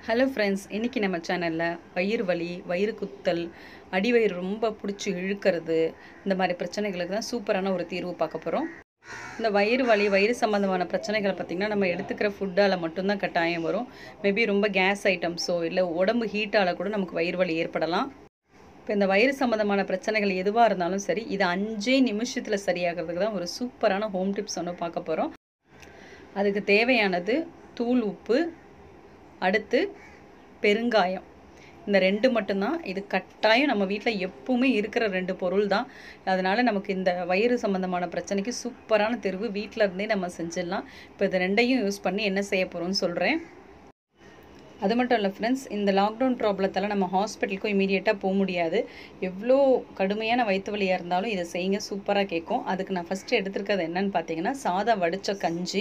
hello friends இன்றைக்கி நம்ம சேனலில் வயிறு வலி வயிறு குத்தல் அடிவயிறு ரொம்ப பிடிச்சி இழுக்கிறது இந்த மாதிரி பிரச்சனைகளுக்கு தான் சூப்பரான ஒரு தீர்வு பார்க்க போகிறோம் இந்த வயிறு வலி வயிறு சம்மந்தமான பிரச்சனைகளை பார்த்திங்கன்னா நம்ம எடுத்துக்கிற ஃபுட்டால் மட்டும்தான் கட்டாயம் வரும் மேபி ரொம்ப கேஸ் ஐட்டம்ஸோ இல்லை உடம்பு ஹீட்டால் கூட நமக்கு வயிறு வலி ஏற்படலாம் இப்போ இந்த வயிறு சம்மந்தமான பிரச்சனைகள் எதுவாக இருந்தாலும் சரி இது அஞ்சே நிமிஷத்தில் சரியாகிறதுக்கு தான் ஒரு சூப்பரான ஹோம் டிப்ஸ் ஒன்று பார்க்க போகிறோம் அதுக்கு தேவையானது தூள் உப்பு அடுத்து பெருங்காயம் இந்த ரெண்டு மட்டும்தான் இது கட்டாயம் நம்ம வீட்டில் எப்பவுமே இருக்கிற ரெண்டு பொருள் தான் அதனால் நமக்கு இந்த வயிறு சம்மந்தமான பிரச்சனைக்கு சூப்பரான தெருவு வீட்டில் இருந்தே நம்ம செஞ்சிடலாம் இப்போ இது ரெண்டையும் யூஸ் பண்ணி என்ன செய்ய போகிறோம்னு சொல்கிறேன் அது மட்டும் இல்லை ஃப்ரெண்ட்ஸ் இந்த லாக்டவுன் ப்ராப்ளத்தால் நம்ம ஹாஸ்பிட்டலுக்கும் இமீடியட்டாக போக முடியாது எவ்வளோ கடுமையான வயிற்று வலியாக இருந்தாலும் இதை செய்யுங்க சூப்பராக கேட்கும் அதுக்கு நான் ஃபஸ்ட்டு எடுத்துருக்கிறது என்னன்னு பார்த்தீங்கன்னா சாதா வடித்த கஞ்சி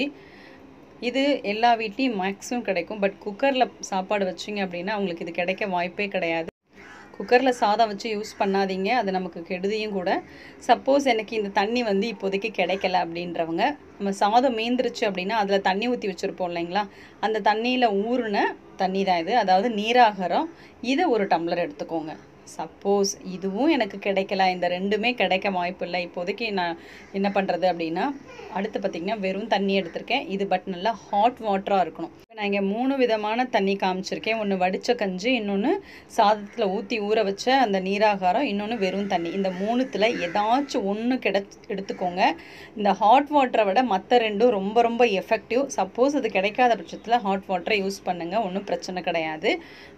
இது எல்லா வீட்லேயும் மேக்ஸிமம் கிடைக்கும் பட் குக்கரில் சாப்பாடு வச்சிங்க அப்படின்னா உங்களுக்கு இது கிடைக்க வாய்ப்பே கிடையாது குக்கரில் சாதம் வச்சு யூஸ் பண்ணாதீங்க அது நமக்கு கெடுதியும் கூட சப்போஸ் எனக்கு இந்த தண்ணி வந்து இப்போதைக்கு கிடைக்கல அப்படின்றவங்க நம்ம சாதம் மீந்துருச்சு அப்படின்னா அதில் தண்ணி ஊற்றி வச்சுருப்போம் இல்லைங்களா அந்த தண்ணியில் ஊறின தண்ணி தான் இது அதாவது நீராகாரம் இதை ஒரு டம்ளர் எடுத்துக்கோங்க சப்போஸ் இதுவும் எனக்கு கிடைக்கல இந்த ரெண்டுமே கிடைக்க வாய்ப்பு இல்லை இப்போதைக்கு நான் என்ன பண்ணுறது அப்படின்னா அடுத்து பார்த்திங்கன்னா வெறும் தண்ணி எடுத்திருக்கேன் இது பட் நல்லா ஹாட் வாட்டராக இருக்கணும் நான் இங்கே மூணு விதமான தண்ணி காமிச்சிருக்கேன் ஒன்று வடித்த கஞ்சி இன்னொன்று சாதத்தில் ஊற்றி ஊற வச்ச அந்த நீராகாரம் இன்னொன்று வெறும் தண்ணி இந்த மூணுத்தில் ஏதாச்சும் ஒன்று கிட எடுத்துக்கோங்க இந்த ஹாட் வாட்டரை விட மற்ற ரெண்டும் ரொம்ப ரொம்ப எஃபெக்டிவ் சப்போஸ் அது கிடைக்காத பட்சத்தில் ஹாட் வாட்டரை யூஸ் பண்ணுங்கள் ஒன்றும் பிரச்சனை கிடையாது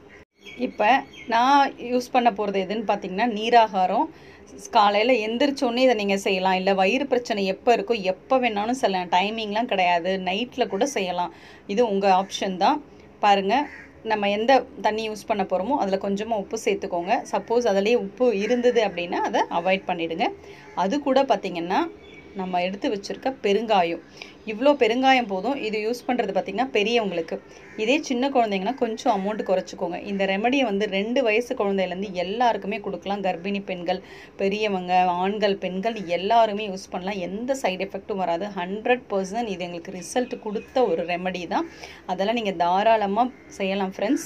இப்போ நான் யூஸ் பண்ண போகிறது எதுன்னு பார்த்தீங்கன்னா நீராகாரம் காலையில் எந்திரிச்சோன்னே இதை நீங்கள் செய்யலாம் இல்லை வயிறு பிரச்சனை எப்போ இருக்கோ எப்போ வேணாலும் செய்யலாம் டைமிங்லாம் கிடையாது நைட்டில் கூட செய்யலாம் இது உங்கள் ஆப்ஷன் தான் பாருங்கள் நம்ம எந்த தண்ணி யூஸ் பண்ண போகிறோமோ அதில் கொஞ்சமாக உப்பு சேர்த்துக்கோங்க சப்போஸ் அதிலேயே உப்பு இருந்தது அப்படின்னா அதை அவாய்ட் பண்ணிவிடுங்க அது கூட பார்த்திங்கன்னா நம்ம எடுத்து வச்சுருக்க பெருங்காயம் இவ்வளோ பெருங்காயம் போதும் இது யூஸ் பண்ணுறது பார்த்திங்கன்னா பெரியவங்களுக்கு இதே சின்ன குழந்தைங்கன்னா கொஞ்சம் அமௌண்ட் குறைச்சிக்கோங்க இந்த ரெமடியை வந்து ரெண்டு வயசு குழந்தையிலேருந்து எல்லாருக்குமே கொடுக்கலாம் கர்ப்பிணி பெண்கள் பெரியவங்க ஆண்கள் பெண்கள் எல்லாருமே யூஸ் பண்ணலாம் எந்த சைடு எஃபெக்ட்டும் வராது ஹண்ட்ரட் பர்சன்ட் இது எங்களுக்கு ரிசல்ட் கொடுத்த ஒரு ரெமடி தான் அதெல்லாம் நீங்கள் தாராளமாக செய்யலாம் ஃப்ரெண்ட்ஸ்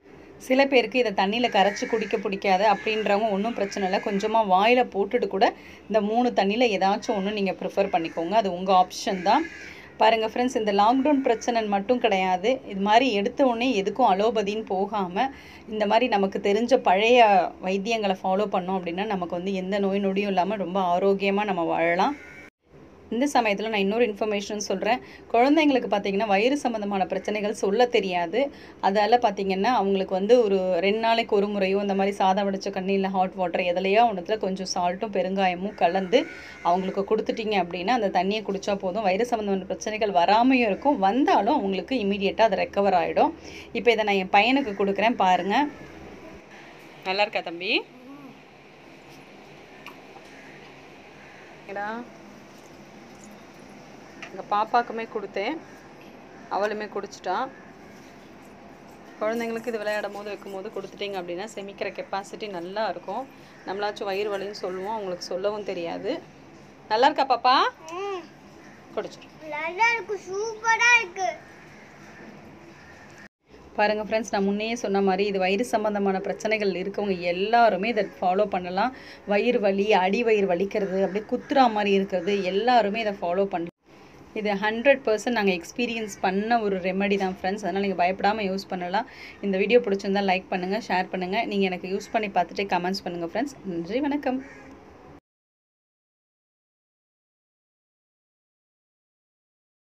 சில பேருக்கு இதை தண்ணியில் கரைச்சி குடிக்க பிடிக்காது அப்படின்றவங்க ஒன்றும் பிரச்சனை இல்லை கொஞ்சமாக வாயில் போட்டுட்டு கூட இந்த மூணு தண்ணியில் ஏதாச்சும் ஒன்று நீங்கள் ப்ரிஃபர் பண்ணிக்கோங்க அது உங்கள் ஆப்ஷன் தான் பாருங்கள் ஃப்ரெண்ட்ஸ் இந்த லாக்டவுன் பிரச்சனை மட்டும் கிடையாது இது மாதிரி எடுத்த உடனே எதுக்கும் அலோபதின்னு போகாமல் இந்த மாதிரி நமக்கு தெரிஞ்ச பழைய வைத்தியங்களை ஃபாலோ பண்ணோம் அப்படின்னா நமக்கு வந்து எந்த நோய் நொடியும் இல்லாமல் ரொம்ப ஆரோக்கியமாக நம்ம வாழலாம் இந்த சமயத்தில் நான் இன்னொரு இன்ஃபர்மேஷன் சொல்கிறேன் குழந்தைங்களுக்கு பார்த்தீங்கன்னா வயிறு சம்மந்தமான பிரச்சனைகள் சொல்ல தெரியாது அதால் பார்த்தீங்கன்னா அவங்களுக்கு வந்து ஒரு ரெண்டு நாளைக்கு ஒரு முறையோ இந்த மாதிரி சாதம் வடித்த கண்ணி இல்லை ஹாட் வாட்டர் எதுலையோ ஒன்றத்துல கொஞ்சம் சால்ட்டும் பெருங்காயமும் கலந்து அவங்களுக்கு கொடுத்துட்டீங்க அப்படின்னா அந்த தண்ணியை குடித்தா போதும் வயிறு சம்மந்தமான பிரச்சனைகள் வராமையும் இருக்கும் வந்தாலும் அவங்களுக்கு இமீடியட்டாக அது ரெக்கவர் ஆகிடும் இப்போ இதை நான் என் பையனுக்கு கொடுக்குறேன் பாருங்கள் நல்லா இருக்கா தம்பி ஏடா எங்கள் பாப்பாக்குமே கொடுத்தேன் அவளுமே குடிச்சிட்டான் குழந்தைங்களுக்கு இது விளையாடும் போது வைக்கும் போது கொடுத்துட்டிங்க அப்படின்னா செமிக்கிற கெப்பாசிட்டி நல்லா இருக்கும் நம்மளாச்சும் வயிறு வலின்னு சொல்லுவோம் அவங்களுக்கு சொல்லவும் தெரியாது நல்லா இருக்கா பாப்பா குடிச்சிடும் நல்லா இருக்கு சூப்பரா இருக்கு பாருங்கள் ஃப்ரெண்ட்ஸ் நான் முன்னையே சொன்ன மாதிரி இது வயிறு சம்மந்தமான பிரச்சனைகள் இருக்கவங்க எல்லாருமே இதை ஃபாலோ பண்ணலாம் வயிறு வலி அடி வயிறு வலிக்கிறது அப்படியே குத்துறா மாதிரி இருக்கிறது எல்லாருமே இதை ஃபாலோ பண்ணலாம் இது ஹண்ட்ரட் பர்சன்ட் நாங்கள் எக்ஸ்பீரியன்ஸ் பண்ண ஒரு ரெமெடி தான் ஃப்ரெண்ட்ஸ் அதனால் நீங்கள் பயப்படாமல் யூஸ் பண்ணலாம் இந்த வீடியோ பிடிச்சிருந்தா லைக் பண்ணுங்கள் ஷேர் பண்ணுங்கள் நீங்கள் எனக்கு யூஸ் பண்ணி பார்த்துட்டே கமெண்ட்ஸ் பண்ணுங்கள் ஃப்ரெண்ட்ஸ் நன்றி வணக்கம்